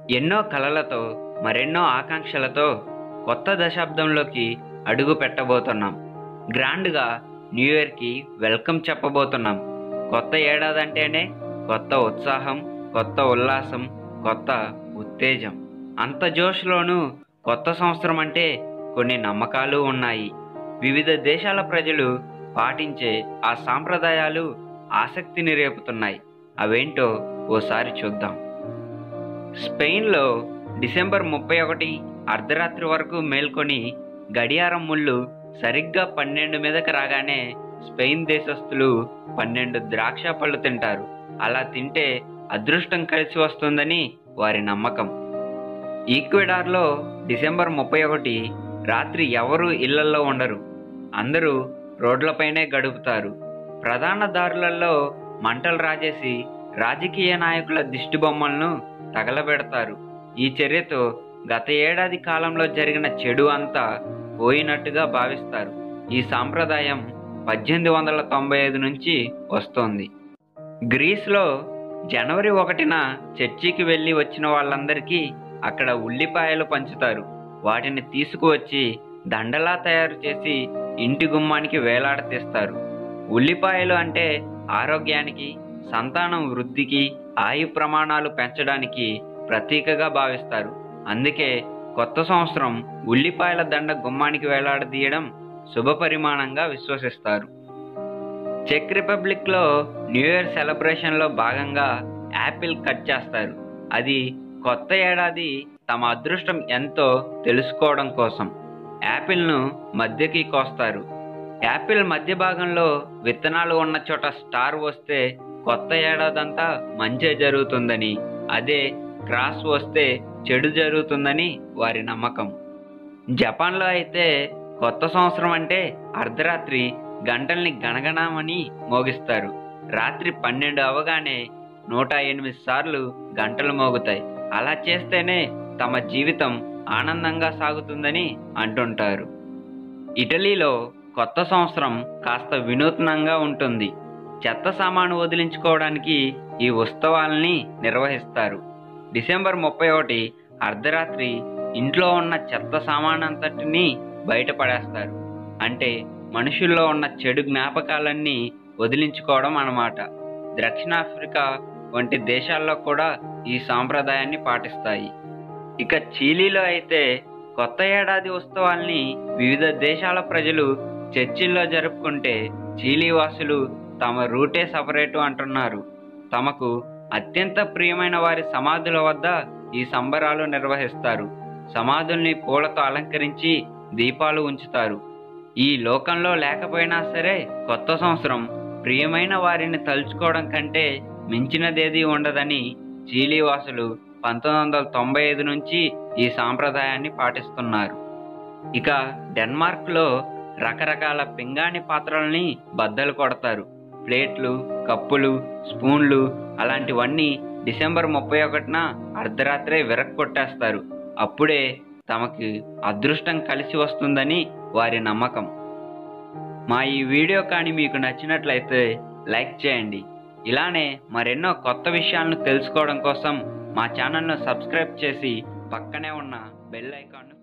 ఎన్నో కలలతో మరెన్నో ఆకాంక్షలతో కొత్త దశాబ్దంలోకి అడుగు పెట్టబోతున్నాం గ్రాండ్గా న్యూ ఇయర్కి వెల్కమ్ చెప్పబోతున్నాం కొత్త ఏడాది అంటేనే కొత్త ఉత్సాహం కొత్త ఉల్లాసం కొత్త ఉత్తేజం అంత జోష్లోనూ కొత్త సంవత్సరం అంటే కొన్ని నమ్మకాలు ఉన్నాయి వివిధ దేశాల ప్రజలు పాటించే ఆ సాంప్రదాయాలు ఆసక్తిని రేపుతున్నాయి అవేంటో ఓసారి చూద్దాం స్పెయిన్లో డిసెంబర్ ముప్పై ఒకటి అర్ధరాత్రి వరకు మేల్కొని గడియారం ముళ్ళు సరిగ్గా పన్నెండు మీదకి రాగానే స్పెయిన్ దేశస్థులు పన్నెండు ద్రాక్ష పళ్ళు తింటారు అలా తింటే అదృష్టం కలిసి వస్తుందని వారి నమ్మకం ఈక్వెడార్లో డిసెంబర్ ముప్పై ఒకటి రాత్రి ఎవరూ ఇళ్లల్లో ఉండరు అందరూ రోడ్లపైనే గడుపుతారు ప్రధాన దారులలో మంటలు రాజేసి రాజకీయ నాయకుల దిష్టి బొమ్మలను తగలబెడతారు ఈ చర్యతో గత ఏడాది కాలంలో జరిగిన చెడు అంతా పోయినట్టుగా భావిస్తారు ఈ సాంప్రదాయం పద్దెనిమిది వందల తొంభై ఐదు నుంచి వస్తోంది గ్రీస్లో జనవరి ఒకటిన చర్చికి వెళ్ళి వచ్చిన వాళ్ళందరికీ అక్కడ ఉల్లిపాయలు పంచుతారు వాటిని తీసుకువచ్చి దండలా తయారు చేసి ఇంటి గుమ్మానికి వేలాడతీస్తారు ఉల్లిపాయలు అంటే ఆరోగ్యానికి సంతానం వృద్ధికి ఆయు ప్రమాణాలు పెంచడానికి ప్రతీకగా భావిస్తారు అందుకే కొత్త సంవత్సరం ఉల్లిపాయల దండ గుమ్మానికి వేలాడదీయడం శుభ పరిమాణంగా విశ్వసిస్తారు చెక్ రిపబ్లిక్లో న్యూ ఇయర్ సెలబ్రేషన్లో భాగంగా యాపిల్ కట్ చేస్తారు అది కొత్త ఏడాది తమ అదృష్టం ఎంతో తెలుసుకోవడం కోసం యాపిల్ను మధ్యకి కోస్తారు యాపిల్ మధ్య భాగంలో విత్తనాలు ఉన్న చోట స్టార్ వస్తే కొత్త ఏడాదంతా మంచి జరుగుతుందని అదే క్రాస్ వస్తే చెడు జరుగుతుందని వారి నమ్మకం జపాన్లో అయితే కొత్త సంవత్సరం అంటే అర్ధరాత్రి గంటల్ని గణగణమని మోగిస్తారు రాత్రి పన్నెండు అవగానే నూట ఎనిమిది సార్లు గంటలు మోగుతాయి అలా చేస్తేనే తమ జీవితం ఆనందంగా సాగుతుందని అంటుంటారు ఇటలీలో కొత్త సంవత్సరం కాస్త వినూత్నంగా ఉంటుంది చెత్త సామాను వదిలించుకోవడానికి ఈ ఉత్సవాల్ని నిర్వహిస్తారు డిసెంబర్ ముప్పై ఒకటి అర్ధరాత్రి ఇంట్లో ఉన్న చెత్త సామానంతటిని బయటపడేస్తారు అంటే మనుషుల్లో ఉన్న చెడు జ్ఞాపకాలన్నీ వదిలించుకోవడం అన్నమాట దక్షిణాఫ్రికా వంటి దేశాల్లో కూడా ఈ సాంప్రదాయాన్ని పాటిస్తాయి ఇక చీలీలో అయితే కొత్త ఏడాది ఉత్సవాల్ని వివిధ దేశాల ప్రజలు చర్చిల్లో జరుపుకుంటే చీలీ వాసులు తమ రూటే సపరేటు అంటున్నారు తమకు అత్యంత ప్రియమైన వారి సమాధుల వద్ద ఈ సంబరాలు నిర్వహిస్తారు సమాధుల్ని పూలతో అలంకరించి దీపాలు ఉంచుతారు ఈ లోకంలో లేకపోయినా సరే కొత్త సంవత్సరం ప్రియమైన వారిని తలుచుకోవడం కంటే మించినదేదీ ఉండదని చీలీ వాసులు పంతొమ్మిది వందల తొంభై ఐదు నుంచి ఈ సాంప్రదాయాన్ని పాటిస్తున్నారు ఇక డెన్మార్క్లో రకరకాల పింగాణి పాత్రల్ని బద్దలు కొడతారు ప్లేట్లు కప్పులు స్పూన్లు అలాంటివన్నీ డిసెంబర్ ముప్పై ఒకటిన అర్ధరాత్రే విరక్కొట్టేస్తారు అప్పుడే తమకి అదృష్టం కలిసి వస్తుందని వారి నమ్మకం మా ఈ వీడియో కానీ మీకు నచ్చినట్లయితే లైక్ చేయండి ఇలానే మరెన్నో కొత్త విషయాలను తెలుసుకోవడం కోసం మా ఛానల్ను సబ్స్క్రైబ్ చేసి పక్కనే ఉన్న బెల్ ఐకాన్ను